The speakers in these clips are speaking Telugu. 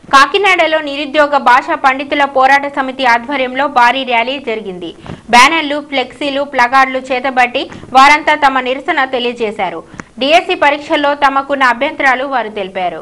కాకినాడలో నిరుద్యోగ భాషా పండితుల పోరాట సమితి ఆధ్వర్యంలో భారీ ర్యాలీ జరిగింది బ్యానర్లు ఫ్లెక్సీలు ప్లగార్డులు చేతబట్టి వారంతా తమ నిరసన తెలియజేశారు డిఎస్సి పరీక్షల్లో తమకున్న అభ్యంతరాలు వారు తెలిపారు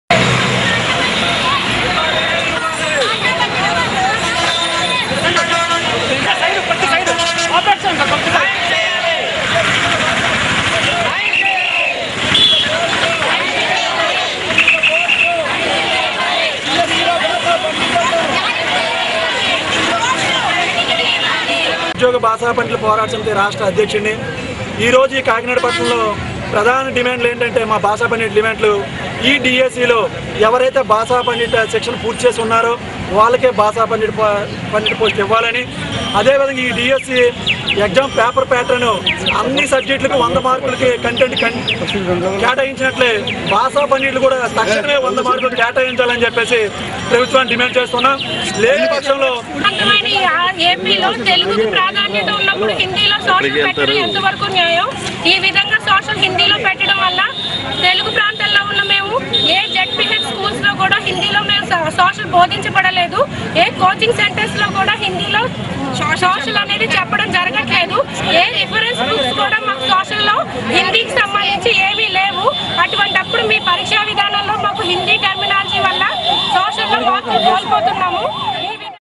ఉద్యోగ భాషా పండితుల పోరాట సమితి రాష్ట్ర అధ్యక్షుడిని ఈరోజు ఈ కాకినాడ పట్టణంలో ప్రధాన డిమాండ్లు ఏంటంటే మా భాషా పండిట్ డిమాండ్లు ఈ డిఎస్సిలో ఎవరైతే భాషా పండిట్ శిక్షణ పూర్తి చేసి ఉన్నారో వాళ్ళకే భాషా పండిట్ పో- పండిట్ పోస్ట్ ఇవ్వాలని అదేవిధంగా ఈ డిఎస్సి ఎగ్జామ్ పేపర్ ప్యాటర్న్ అన్ని సబ్జెక్టులకు వంద మార్కులకి కంటెంట్ కన్- కేటాయించినట్లే భాషా పండిట్లు కూడా తక్షణమే వంద మార్కులు కేటాయించాలని చెప్పేసి ప్రభుత్వాన్ని డిమాండ్ చేస్తున్నాం లేని పక్షంలో ప్రాంతమైన ఈ ఆ- ఏపీలో తెలుగుకు ప్రాధాన్యత ఉన్నప్పుడు హిందీలో సోషల్ పెట్టడం ఎంతవరకు న్యాయం ఈ విధంగా సోషల్ హిందీలో పెట్టడం వల్ల తెలుగు ప్రాంతాల్లో ఉన్న మేము ఏ జెడ్పీహెచ్ స్కూల్స్ లో కూడా హిందీలో మేము సో- సోషల్ బోధించబడలేదు ఏ కోచింగ్ సెంటర్స్ లో కూడా హిందీలో సో- సోషల్ అనేది చెప్పడం జరగట్లేదు ఏ రిఫరెన్స్ బుక్స్ కూడా మాకు సోషల్ లో హిందీకి సంబంధించి ఏమీ లేవు అటువంటప్పుడు మీ పరీక్షా విధానంలో మాకు హిందీ టెర్మినాలజీ వల్ల సోషల్ లో మార్కులు కోల్పోతున్నాము ఈ విధంగా